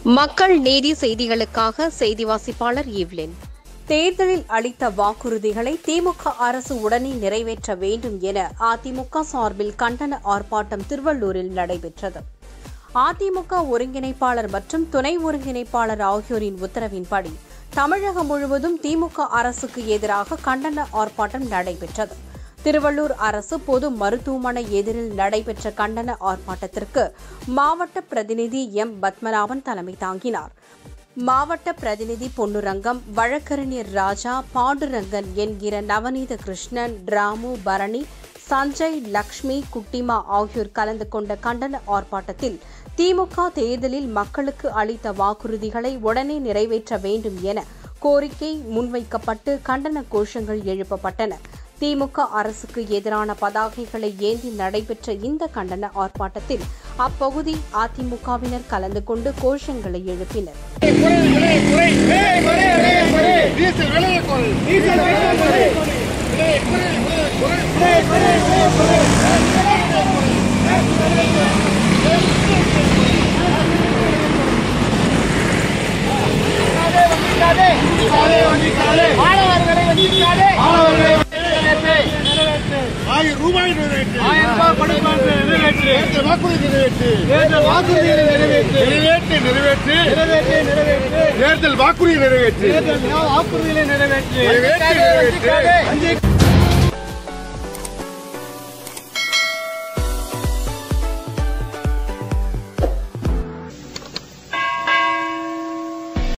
மக்கள் நீதி செய்திகளுக்காக செய்தி வாசிப்பாளர் ஈவ்லின் தேர்தலில் அளித்த வாக்குறுதிகளை திமுக அரசு உடனே நிறைவேற்ற வேண்டும் என அதிமுக சார்பில் கண்டன ஆர்ப்பாட்டம் திருவள்ளூரில் நடைபெற்றது அதிமுக ஒருங்கிணைப்பாளர் மற்றும் துணை ஒருங்கிணைப்பாளர் ஆகியோரின் உத்தரவின்படி தமிழகம் முழுவதும் திமுக அரசுக்கு எதிராக கண்டன ஆர்ப்பாட்டம் நடைபெற்றது திருவள்ளூர் அரசு பொது மருத்துவமனை எதிரில் நடைபெற்ற கண்டன ஆர்ப்பாட்டத்திற்கு மாவட்ட பிரதிநிதி எம் பத்மநாபன் தலைமை தாங்கினார் மாவட்ட பிரதிநிதி பொன்னுரங்கம் வழக்கறிஞர் ராஜா பாண்டுரங்கன் என்கிற நவநீத கிருஷ்ணன் ராமு பரணி சஞ்சய் லக்ஷ்மி குட்டிமா ஆகியோர் கலந்து கொண்ட கண்டன ஆர்ப்பாட்டத்தில் திமுக தேர்தலில் மக்களுக்கு அளித்த வாக்குறுதிகளை உடனே நிறைவேற்ற வேண்டும் என கோரிக்கை முன்வைக்கப்பட்டு கண்டன கோஷங்கள் எழுப்பப்பட்டன திமுக அரசுக்கு எதிரான பதாகைகளை ஏந்தி நடைபெற்ற இந்த கண்டன ஆர்ப்பாட்டத்தில் அப்பகுதி அதிமுகவினர் கலந்து கொண்டு கோஷங்களை எழுப்பினர் டீசல் விலையை குறை டீசல் விலையை குறை விலையை குறை விலையை குறை விலையை குறை மாணவர்களை வஞ்சிக்காதே ஆயிரம் ரூபாய் நிறைவேற்று ஆயிரம் ரூபாய் கொடுப்பாங்க நிறைவேற்று தேர்தல் வாக்குறுதி நிறைவேற்று தேர்தல் வாக்குறுதிகளை நிறைவேற்று நிறைவேற்று நிறைவேற்று நிறைவேற்று நிறைவேற்று தேர்தல் வாக்குறுதி நிறைவேற்று தேர்தல் வாக்குறுதிகளை நிறைவேற்று நிறைவேற்று நிறைவேற்று